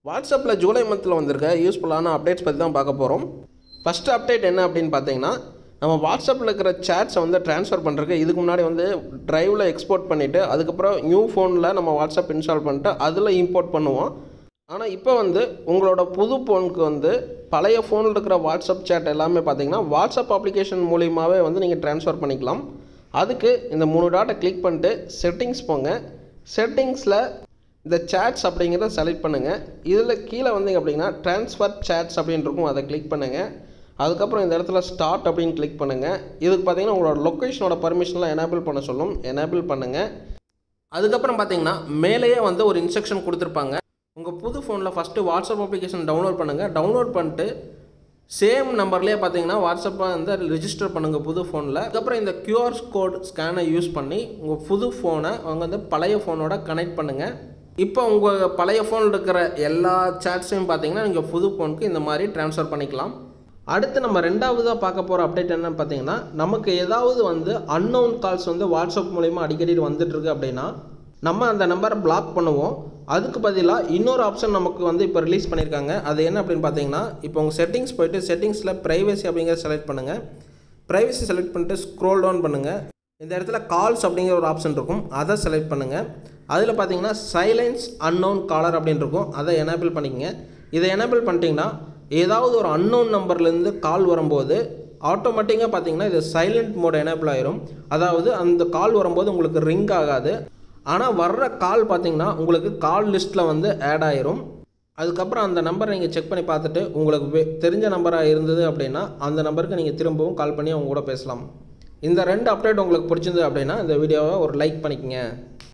வாட்ஸ்அப்பில் ஜூலை மந்தில் வந்திருக்க யூஸ்ஃபுல்லான அப்டேட்ஸ் பற்றி தான் பார்க்க போகிறோம் ஃபஸ்ட்டு அப்டேட் என்ன அப்படின்னு பார்த்தீங்கன்னா நம்ம வாட்ஸ்அப்பில் இருக்கிற சேட்ஸை வந்து ட்ரான்ஸ்ஃபர் பண்ணுறதுக்கு இதுக்கு முன்னாடி வந்து ட்ரைவில் எக்ஸ்போர்ட் பண்ணிவிட்டு அதுக்கப்புறம் நியூ ஃபோனில் நம்ம வாட்ஸ்அப் இன்ஸ்டால் பண்ணிட்டு அதில் இம்போர்ட் பண்ணுவோம் ஆனால் இப்போ வந்து உங்களோட புது ஃபோனுக்கு வந்து பழைய ஃபோனில் இருக்கிற வாட்ஸ்அப் சேட் எல்லாமே பார்த்தீங்கன்னா வாட்ஸ்அப் அப்ளிகேஷன் மூலியமாகவே வந்து நீங்கள் ட்ரான்ஸ்ஃபர் பண்ணிக்கலாம் அதுக்கு இந்த மூணு டாட்டை கிளிக் பண்ணிட்டு செட்டிங்ஸ் போங்க செட்டிங்ஸில் இந்த சேட்ஸ் அப்படிங்கிறத செலக்ட் பண்ணுங்கள் இதில் கீழே வந்தீங்க அப்படின்னா ட்ரான்ஸ்ஃபர் சேட்ஸ் அப்படின்னு இருக்கும் அதை கிளிக் பண்ணுங்கள் அதுக்கப்புறம் இந்த இடத்துல ஸ்டார்ட் அப்படின்னு கிளிக் பண்ணுங்கள் இதுக்கு பார்த்தீங்கன்னா உங்களோட லொக்கேஷனோட பர்மிஷன்லாம் எனேபிள் பண்ண சொல்லும் எனேபிள் பண்ணுங்கள் அதுக்கப்புறம் பார்த்தீங்கன்னா மேலேயே வந்து ஒரு இன்ஸ்ட்ரக்ஷன் கொடுத்துருப்பாங்க உங்கள் புது ஃபோனில் ஃபஸ்ட்டு வாட்ஸ்அப் அப்ளிகேஷன் டவுன்லோட் பண்ணுங்கள் டவுன்லோட் பண்ணிட்டு சேம் நம்பர்லேயே பார்த்தீங்கன்னா வாட்ஸ்அப்பை வந்து ரிஜிஸ்டர் பண்ணுங்கள் புது ஃபோனில் அதுக்கப்புறம் இந்த கியூஆர் கோட் ஸ்கேனை யூஸ் பண்ணி உங்கள் புது ஃபோனை அவங்க வந்து பழைய ஃபோனோட கனெக்ட் பண்ணுங்கள் இப்போ உங்கள் பழைய ஃபோனில் இருக்கிற எல்லா சேட்ஸையும் பார்த்தீங்கன்னா நீங்கள் புது ஃபோனுக்கு இந்த மாதிரி ட்ரான்ஸ்ஃபர் பண்ணிக்கலாம் அடுத்து நம்ம ரெண்டாவதாக பார்க்க போகிற அப்டேட் என்னன்னு பார்த்தீங்கன்னா நமக்கு ஏதாவது வந்து அன்னோன் கால்ஸ் வந்து வாட்ஸ்அப் மூலிமா அடிக்கடி வந்துட்டு இருக்கு அப்படின்னா நம்ம அந்த நம்பரை பிளாக் பண்ணுவோம் அதுக்கு பதிலாக இன்னொரு ஆப்ஷன் நமக்கு வந்து இப்போ ரிலீஸ் பண்ணியிருக்காங்க அது என்ன அப்படின்னு பார்த்தீங்கன்னா இப்போ உங்கள் செட்டிங்ஸ் போயிட்டு செட்டிங்ஸில் ப்ரைவசி அப்படிங்கிறத செலக்ட் பண்ணுங்கள் ப்ரைவசி செலக்ட் பண்ணிட்டு ஸ்க்ரோல் டவுன் பண்ணுங்கள் இந்த இடத்துல கால்ஸ் அப்படிங்கிற ஒரு ஆப்ஷன் இருக்கும் அதை செலக்ட் பண்ணுங்கள் அதில் பார்த்தீங்கன்னா சைலன்ஸ் அன்னோன் காலர் அப்படின்னு இருக்கும் அதை எனேபிள் பண்ணிக்கங்க இதை எனேபிள் பண்ணிட்டீங்கன்னா ஏதாவது ஒரு அன்னோன் நம்பர்லேருந்து கால் வரும்போது ஆட்டோமேட்டிக்காக பார்த்தீங்கன்னா இது சைலண்ட் மோட் எனேபிள் ஆயிரும் அதாவது அந்த கால் வரும்போது உங்களுக்கு ரிங் ஆகாது ஆனால் வர்ற கால் பார்த்தீங்கன்னா உங்களுக்கு கால் லிஸ்ட்டில் வந்து ஆட் ஆயிரும் அதுக்கப்புறம் அந்த நம்பரை நீங்கள் செக் பண்ணி பார்த்துட்டு உங்களுக்கு வே- தெரிஞ்ச நம்பராக இருந்தது அப்படின்னா அந்த நம்பருக்கு நீங்கள் திரும்பவும் கால் பண்ணி அவங்க கூட பேசலாம் இந்த ரெண்டு அப்டேட் உங்களுக்கு பிடிச்சிருந்தது அப்படின்னா இந்த வீடியோவை ஒரு லைக் பண்ணிக்கங்க